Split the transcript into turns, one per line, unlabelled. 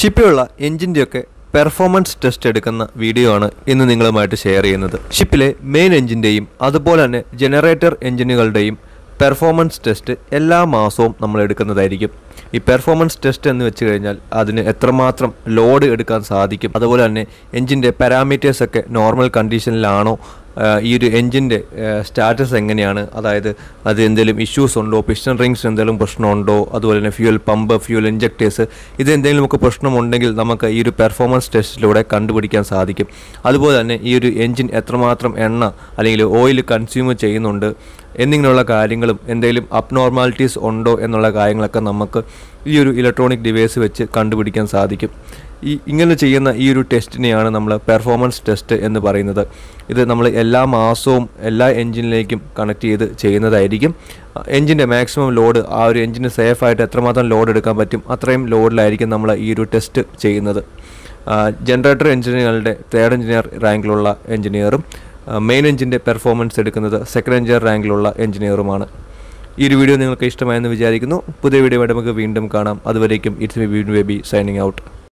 ഷിപ്പിലുള്ള എഞ്ചിൻ്റെയൊക്കെ performance test എടുക്കുന്ന video ആണ് ഇന്ന് നിങ്ങളുമായിട്ട് ഷെയർ ചെയ്യുന്നത് ഷിപ്പിലെ മെയിൻ എഞ്ചിൻ്റെയും അതുപോലെ തന്നെ ജനറേറ്റർ എഞ്ചിനുകളുടെയും പെർഫോമൻസ് ടെസ്റ്റ് എല്ലാ മാസവും നമ്മൾ എടുക്കുന്നതായിരിക്കും ഈ പെർഫോമൻസ് ടെസ്റ്റ് എന്ന് വെച്ച് കഴിഞ്ഞാൽ അതിന് എത്രമാത്രം ലോഡ് എടുക്കാൻ സാധിക്കും അതുപോലെ തന്നെ എഞ്ചിൻ്റെ പാരാമീറ്റേഴ്സ് ഒക്കെ നോർമൽ കണ്ടീഷനിലാണോ ആ, ഈ ഒരു എഞ്ചിൻ്റെ സ്റ്റാറ്റസ് എങ്ങനെയാണ് അതായത് അത് എന്തെങ്കിലും ഇഷ്യൂസ് ഉണ്ടോ പിസ്റ്റൺ റിങ്സ് എന്തെങ്കിലും പ്രശ്നമുണ്ടോ അതുപോലെ തന്നെ ഫ്യൂൽ പമ്പ് ഫ്യൂൽ ഇഞ്ചക്ടേഴ്സ് ഇത് എന്തെങ്കിലും നമുക്ക് പ്രശ്നമുണ്ടെങ്കിൽ നമുക്ക് ഈ ഒരു പെർഫോമൻസ് ടെസ്റ്റിലൂടെ കണ്ടുപിടിക്കാൻ സാധിക്കും അതുപോലെ തന്നെ ഈ ഒരു എഞ്ചിൻ എത്രമാത്രം എണ്ണ അല്ലെങ്കിൽ ഓയിൽ കൺസ്യൂം ചെയ്യുന്നുണ്ട് എന്നിങ്ങനെയുള്ള കാര്യങ്ങളും എന്തെങ്കിലും അബ്നോർമാലിറ്റീസ് ഉണ്ടോ എന്നുള്ള കാര്യങ്ങളൊക്കെ നമുക്ക് ഈ ഒരു ഇലക്ട്രോണിക് ഡിവൈസ് വെച്ച് കണ്ടുപിടിക്കാൻ സാധിക്കും ഈ ഇങ്ങനെ ചെയ്യുന്ന ഈ ഒരു ടെസ്റ്റിനെയാണ് നമ്മൾ പെർഫോമൻസ് ടെസ്റ്റ് എന്ന് പറയുന്നത് ഇത് നമ്മൾ എല്ലാ മാസവും എല്ലാ എൻജിനിലേക്കും കണക്ട് ചെയ്ത് ചെയ്യുന്നതായിരിക്കും എൻജിൻ്റെ മാക്സിമം ലോഡ് ആ ഒരു എൻജിന് സേഫായിട്ട് എത്രമാത്രം ലോഡ് എടുക്കാൻ പറ്റും അത്രയും ലോഡിലായിരിക്കും നമ്മൾ ഈ ഒരു ടെസ്റ്റ് ചെയ്യുന്നത് ജനറേറ്റർ എഞ്ചിനുകളുടെ തേർഡ് എഞ്ചിനീയർ റാങ്കിലുള്ള എഞ്ചിനീയറും മെയിൻ എഞ്ചിൻ്റെ പെർഫോമൻസ് എടുക്കുന്നത് സെക്കൻഡ് എഞ്ചിനീയർ റാങ്കിലുള്ള എഞ്ചിനീയറുമാണ് ഈ ഒരു വീഡിയോ നിങ്ങൾക്ക് ഇഷ്ടമായെന്ന് വിചാരിക്കുന്നു പുതിയ വീഡിയോ നമുക്ക് വീണ്ടും കാണാം അതുവരേക്കും it's me B baby signing out